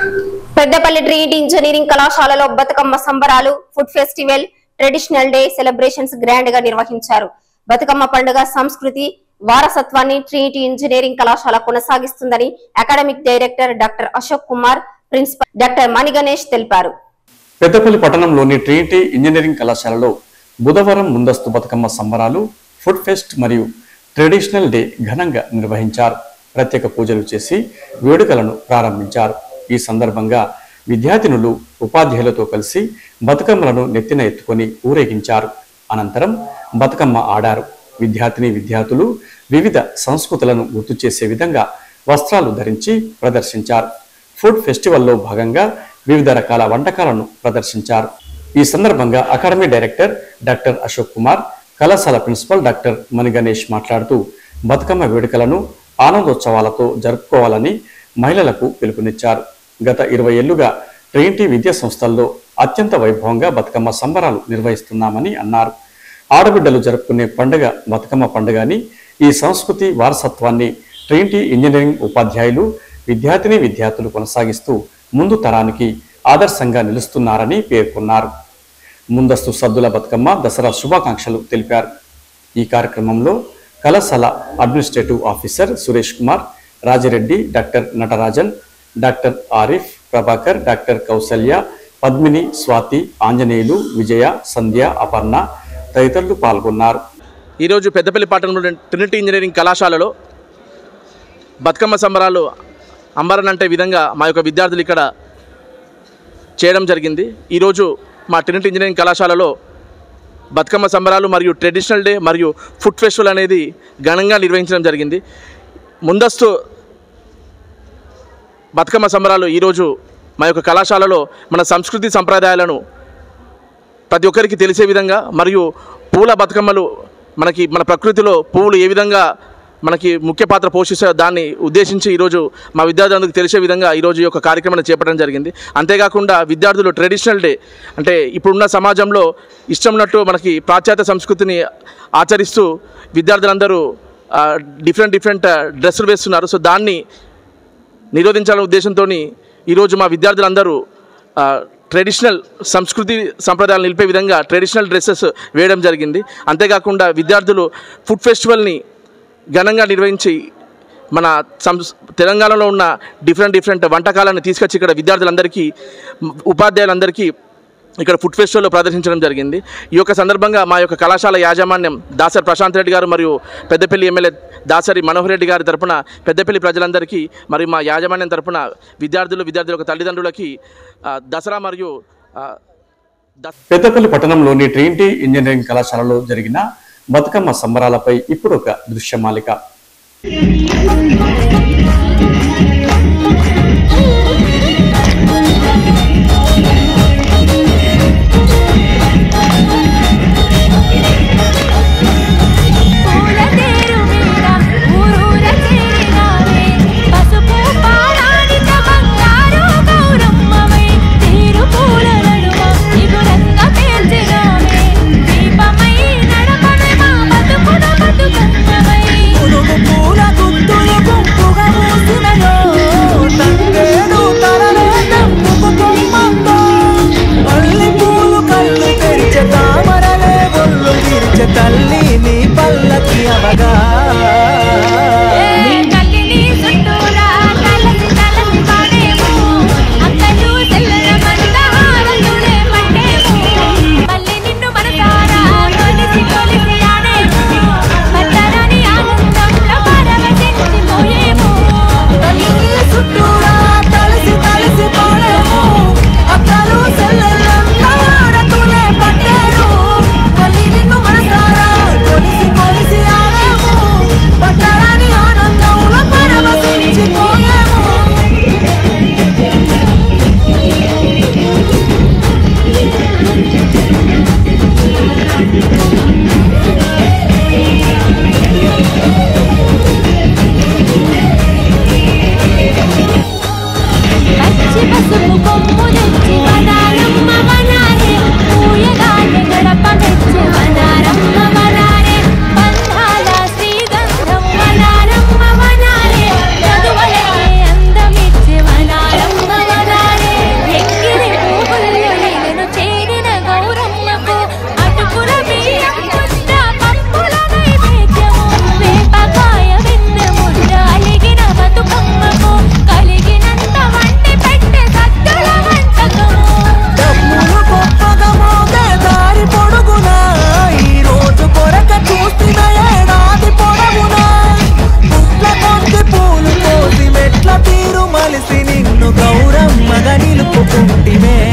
Peddapalli treat engineering కళాశాలలో బతుకమ్మ సంబరాలు food festival traditional day celebrations grand గా నిర్వహించారు బతుకమ్మ పండుగ సంస్కృతి వారసత్వాన్ని ట్రీటీ ఇంజనీరింగ్ కళాశాల కొనసాగిస్తుందని academic director doctor Ashok Kumar principal doctor Manignesh తెలిపారు పెద్దపల్లి పట్టణంలోని ట్రినిటీ ఇంజనీరింగ్ కళాశాలలో బుధవారం ముందస్తు బతుకమ్మ సంబరాలు ఫుడ్ ఫెస్ట్ మరియు ట్రెడిషనల్ డే ఘనంగా నిర్వహించారు ప్రత్యేక పూజలు చేసి వేడుకలను ప్రారంభించారు ఈ సందర్భంగా విద్యార్థినులు ఉపాధ్యాయులతో కలిసి బతుకమ్మలను నెత్తిన ఎత్తుకొని ఊరేగించారు అనంతరం బతుకమ్మ ఆడారు విద్యార్థిని విద్యార్థులు వివిధ సంస్కృతులను గుర్తు చేసే విధంగా వస్త్రాలు ధరించి ప్రదర్శించారు ఫుడ్ ఫెస్టివల్లో భాగంగా వివిధ రకాల వంటకాలను ప్రదర్శించారు ఈ సందర్భంగా academy director doctor Ashok Kumar కళాశాల ప్రిన్సిపల్ డాక్టర్ మణిగణేష్ మాట్లాడుతూ బతుకమ్మ వేడుకలను ఆనందోత్సవాలతో జరుపుకోవాలని మహిళలకు పిలుపునిచ్చారు గత ఇరవై ఏళ్లుగా ట్రైన్టీ విద్యా సంస్థల్లో అత్యంత వైభవంగా బతుకమ్మ సంబరాలు నిర్వహిస్తున్నామని అన్నారు ఆడబిడ్డలు జరుపుకునే పండుగ బతుకమ్మ పండుగ అని ఈ సంస్కృతి వారసత్వాన్ని ట్రైన్టీ ఇంజనీరింగ్ ఉపాధ్యాయులు విద్యార్థిని విద్యార్థులు కొనసాగిస్తూ ముందు తరానికి ఆదర్శంగా నిలుస్తున్నారని పేర్కొన్నారు ముందస్తు సద్దుల బతుకమ్మ దసరా శుభాకాంక్షలు తెలిపారు ఈ కార్యక్రమంలో కళాశాల administrative officer Suresh Kumar Rajireddy doctor Natarajan doctor Arif Prabhakar doctor Kousalya Padmini Swathi Anjaneyulu Vijaya Sandhya Aparna తదితరులు పాల్గొన్నారు ఈరోజు పెద్దపల్లి పట్టణంలో ట్రినిటీ ఇంజనీరింగ్ కళాశాలలో బతుకమ్మ సంబరాలు అంబరనంటే విధంగా మా యొక్క విద్యార్థులు ఇక్కడ చేయడం జరిగింది ఈరోజు మా ట్రినిటీ ఇంజనీరింగ్ కళాశాలలో బతుకమ్మ సంబరాలు మరియు ట్రెడిషనల్ డే మరియు ఫుడ్ ఫెస్టివల్ అనేది ఘనంగా నిర్వహించడం జరిగింది ముందస్తు బతుకమ్మ సంబరాలు ఈరోజు మా యొక్క కళాశాలలో మన సంస్కృతి సంప్రదాయాలను ప్రతి ఒక్కరికి తెలిసే విధంగా మరియు పూల బతుకమ్మలు మనకి మన ప్రకృతిలో పువ్వులు ఏ విధంగా మనకి ముఖ్య పాత్ర పోషిస్తాయో దాన్ని ఉద్దేశించి ఈరోజు మా విద్యార్థులకు తెలిసే విధంగా ఈరోజు ఈ యొక్క కార్యక్రమాన్ని చేపట్టడం జరిగింది అంతేకాకుండా విద్యార్థులు ట్రెడిషనల్ డే అంటే ఇప్పుడున్న సమాజంలో ఇష్టం ఉన్నట్టు మనకి పాశ్చాత్య సంస్కృతిని ఆచరిస్తూ విద్యార్థులందరూ డిఫరెంట్ డిఫరెంట్ డ్రెస్సులు వేస్తున్నారు సో దాన్ని నిరోధించాలనే ఉద్దేశంతో ఈరోజు మా విద్యార్థులందరూ ఆ, ట్రెడిషనల్ సంస్కృతి సంప్రదాయాలు నిలిపే విధంగా ట్రెడిషనల్ డ్రెస్సెస్ వేయడం జరిగింది అంతేకాకుండా విద్యార్థులు ఫుడ్ ఫెస్టివల్ని ఘనంగా నిర్వహించి మన సంస్ తెలంగాణలో ఉన్న డిఫరెంట్ డిఫరెంట్ వంటకాలను తీసుకొచ్చి ఇక్కడ విద్యార్థులందరికీ మ్, ఉపాధ్యాయులందరికీ ఇక్కడ ఫుడ్ ఫెస్టివల్లో ప్రదర్శించడం జరిగింది ఈ యొక్క సందర్భంగా మా యొక్క కళాశాల యాజమాన్యం దాసరి ప్రశాంత్ రెడ్డి గారు మరియు పెద్దపల్లి ఎమ్మెల్యే దాసరి మనోహర్ రెడ్డి గారి తరపున పెద్దపల్లి ప్రజలందరికీ మరియు మా యాజమాన్యం తరపున విద్యార్థులు విద్యార్థుల యొక్క తల్లిదండ్రులకి ఆ, దసరా మరియు ఆ, దస్ పెద్దపల్లి పట్టణంలోని ట్రినిటీ ఇంజనీరింగ్ కళాశాలలో జరిగిన బతుకమ్మ సంబరాలపై ఇప్పుడు ఒక దృశ్యమాలిక పూల తేరు మీద ఊరూర చేరినావే పసుపు పారాణిత బంగారు గౌరమ్మవై తీరు పూల నడుమ ఇగురంగా పేల్చినావే దీపమై నడపవే మా బతుకుల బతుకమ్మవై పులుగు పూల గుత్తులు గుంపుగా మూసినయో తంగేడు తరలే తప్పుకు కొమ్మంతో మల్లి పూలు కళ్ళు తెరిచే తామరలే ఒళ్ళు విరిచే తల్లి నీ పల్లకి అవగా నీ తల్లిని చుట్టూరా కలసి కలసి పాడేము అక్కలు తెల్లన మందహారలునే పట్టేము మళ్ళీ నిన్ను మనసారా కొలిసి కొలిసి ఆడేము పట్టరాని ఆనందంలో పరవశించిపోయేము తల్లికి చుట్టూరా తలసి తలసి పాడేము అక్కలు సెల్లెళ్ళంతా ఆడతూనే పట్టారు మళ్ళీ నిన్ను మనసారా కొలిసి కొలిసి ఆడేము పట్టరాని ఆనందంలో పరవశించిపోయేము పచ్చి పసుపు కొమ్ము తెచ్చి వనారమ్మ వనారే పూయగాలి గడప మెచ్చి వనారమ్మ వనారే బంధాల శ్రీగంధం వనారమ్మ వనారే చదువులకే అందమిచ్చి వనారమ్మ వనారే గౌరమ్మగా నిలుపుకుంటివే